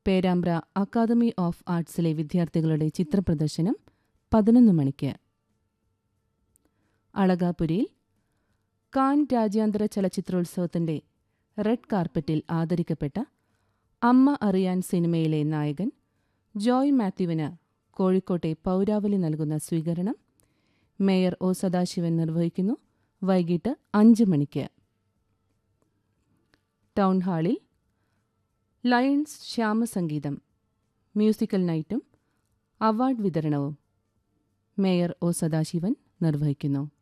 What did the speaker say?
Perambra academy of ആർട്സിലെ വിദ്യാർത്ഥികളുടെ ചിത്രപ്രദർശനം പതിനൊന്ന് മണിക്ക് അളകാപുരിയിൽ കാൻ രാജ്യാന്തര ചലച്ചിത്രോത്സവത്തിന്റെ റെഡ് കാർപ്പറ്റിൽ ആദരിക്കപ്പെട്ട അമ്മ അറിയാൻ സിനിമയിലെ നായകൻ ജോയ് മാത്യുവിന് കോഴിക്കോട്ടെ പൗരാവലി നൽകുന്ന സ്വീകരണം മേയർ ഒ സദാശിവൻ നിർവഹിക്കുന്നു വൈകിട്ട് അഞ്ച് മണിക്ക് ടൗൺ ഹാളിൽ ലയൺസ് ശ്യാമസംഗീതം മ്യൂസിക്കൽ നൈറ്റും അവാർഡ് വിതരണവും മേയർ ഒ സദാശിവൻ നിർവഹിക്കുന്നു